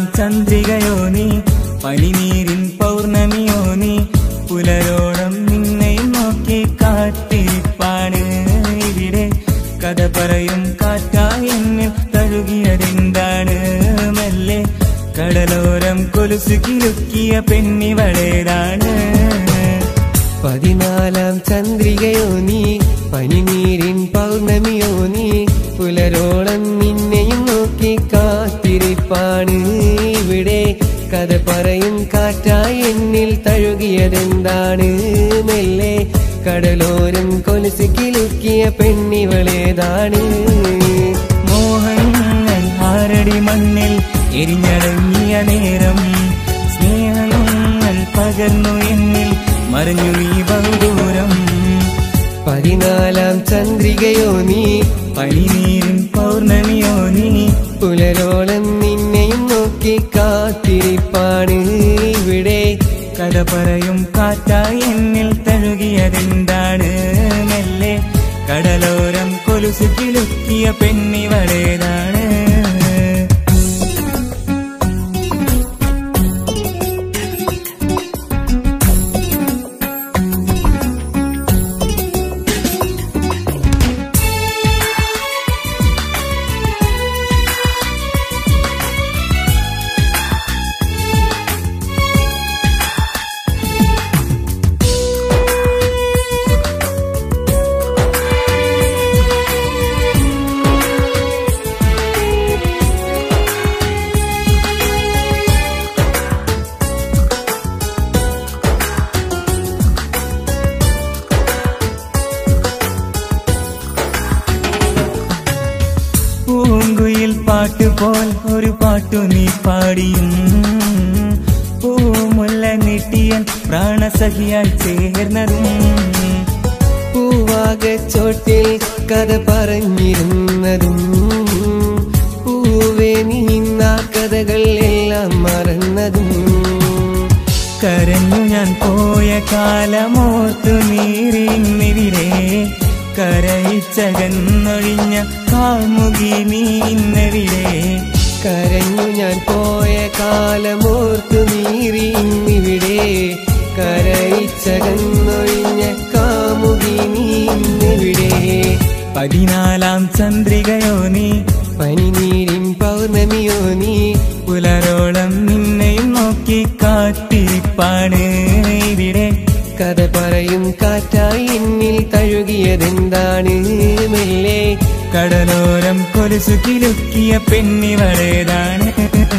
ചന്ദ്രികയോ നീ പനിനീരിൻ പൗർണമിയോ നീ പുലരോളം നിന്നെയും നോക്കി കാത്തിരിപ്പാണ് ഇവിടെ കഥ പറയും കാറ്റായി എന്നിൽ തഴുകിയതെന്താണ് മെല്ലെ കടലോരം കൊലുസു കിലുക്കിയ പെണ്ണിവളേതാണ് പതിനാലാം ചന്ദ്രികയോ നീ പനിനീരിൻ പൗർണമിയോ നീ പുലരോളം നിന്നെയും നോക്കി കാത്തിരിപ്പാണ് ഇവിടെ കഥ പറയും കാറ്റായി എന്നിൽ തഴുകിയതെന്താണ് മെല്ലെ കടലോരം കൊലുസു കിലുക്കിയ പെണ്ണിവളേതാണ് മോഹങ്ങൾ ആരടി മണ്ണിൽ എരിഞ്ഞടങ്ങിയ നേരം സ്നേഹങ്ങൾ പകർന്നു എന്നിൽ മറിഞ്ഞു നീ ബഹുദൂരം പതിനാലാം ചന്ദ്രികയോ നീ പനിനീരിൻ പൗർണമിയോ നീ പുലരോളം നിന്നെയും നോക്കി കാത്തിരിപ്പാണ് ഇവിടെ കഥ പറയും കാറ്റായി എന്നിൽ തഴുകിയതെന്താണ് മെല്ലെ കടലോരം കൊലുസു കിലുക്കിയ പെണ്ണിവളേതാണ് പൂങ്കുയിൽ പാട്ടുപോൽ ഒരു പാട്ടു നീ പാടിയും പൂമുല്ല നീട്ടിയൻ പ്രാണസഖിയായി ചേർന്നതും പൂവാകച്ചോട്ടിൽ കഥ പറഞ്ഞിരുന്നതും പൂവേ നീന്ന കഥകൾ എല്ലാം മറന്നതും കരഞ്ഞു ഞാൻ പോയ കാലമോർത്തു നീറിന്നിവിടെ കരയിച്ചകന്നൊഴിഞ്ഞ കാമുകി നീ ഇന്നവിടെ കരഞ്ഞു ഞാൻ പോയ കാലമോർത്തു നീറി ഇന്നിവിടെ കരയിച്ചകന്നൊഴിഞ്ഞ കാമുകി നീ ഇന്നിവിടെ പതിനാലാം ചന്ദ്രികയോ നീ പനിനീരിൻ പൗർണമിയോ നീ പുലരോളം നിന്നെയും നോക്കി കാത്തിരിപ്പാണ് ഇവിടെ കഥ പറയും കാറ്റായി എന്നിൽ തഴുകിയതെന്താണ് മെല്ലെ കടലോരം കൊലുസു കിലുക്കിയ പെണ്ണിവളേതാണ്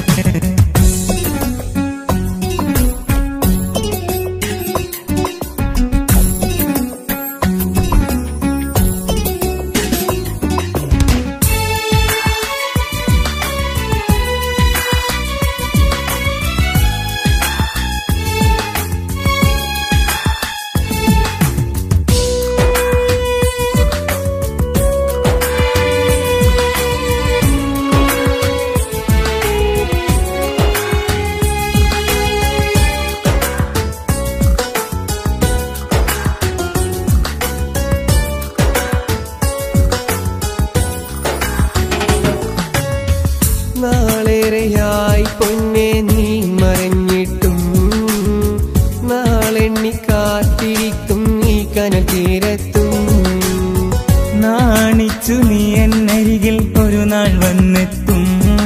നാളേറെയായി പൊന്നെ നീ മറഞ്ഞിട്ടും നാളെണ്ണി കാത്തിരിക്കും നീ കനൽ തീരത്തും നാണിച്ചു നീ എന്നരികിൽ ഒരു നാൾ വന്നെത്തും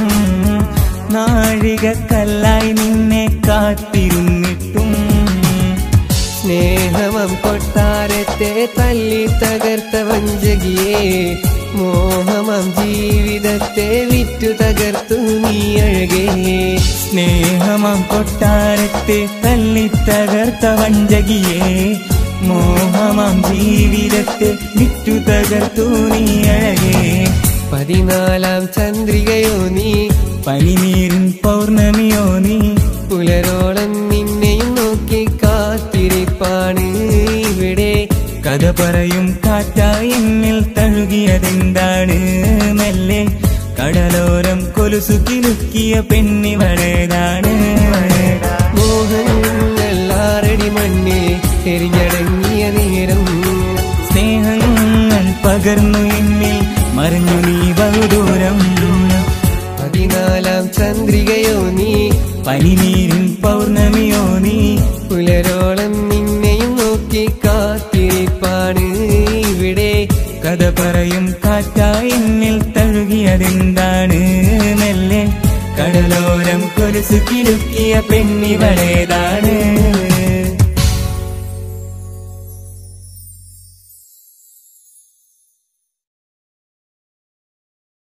നാഴികക്കല്ലായി നിന്നെ കാത്തിരുന്നിട്ടും സ്നേഹമം കൊട്ടാരത്തെ തല്ലി തകർത്ത വഞ്ചകിയെ മോഹമം ജീവിതത്തെ വിറ്റു തകർത്തു നീ അഴകേ സ്നേഹമാം കൊട്ടാരത്തെ തല്ലി തകർത്ത വഞ്ചകിയെ മോഹമാം ജീവിതത്തെ വിറ്റു തകർത്തു നീ അഴകേ പതിനാലാം ചന്ദ്രികയോ നീ പനിനീരിൻ പൗർണമിയോ നീ പുലരോളം നിന്നെയും നോക്കി കാത്തിരിപ്പാണ് ഇവിടെ കഥ പറയും കാറ്റായി എന്നിൽ തഴുകിയതെന്താണ് മെല്ലെ കടലോരം കൊലുസു കിലുക്കിയ പെണ്ണിവളേതാണ് മോഹങ്ങൾ ആറടി മണ്ണിൽ എരിഞ്ഞടങ്ങിയ നേരം സ്നേഹങ്ങൾ പകർന്നു എന്നിൽ മറിഞ്ഞു നീ ബഹുദൂരം പതിനാലാം ചന്ദ്ര ചന്ദ്രികയോ നീ പനിനീരിൻ പൗർണമിയോ നീ പുലരോളം നിന്നെയും നോക്കി കാത്തിരിപ്പാണ് ഇവിടെ കഥ പറയും കാറ്റായി എന്നിൽ തഴുകിയതെന്താണ് മെല്ലെ കടലോരം കൊലുസു കിലുക്കിയ പെണ്ണിവളേതാണ്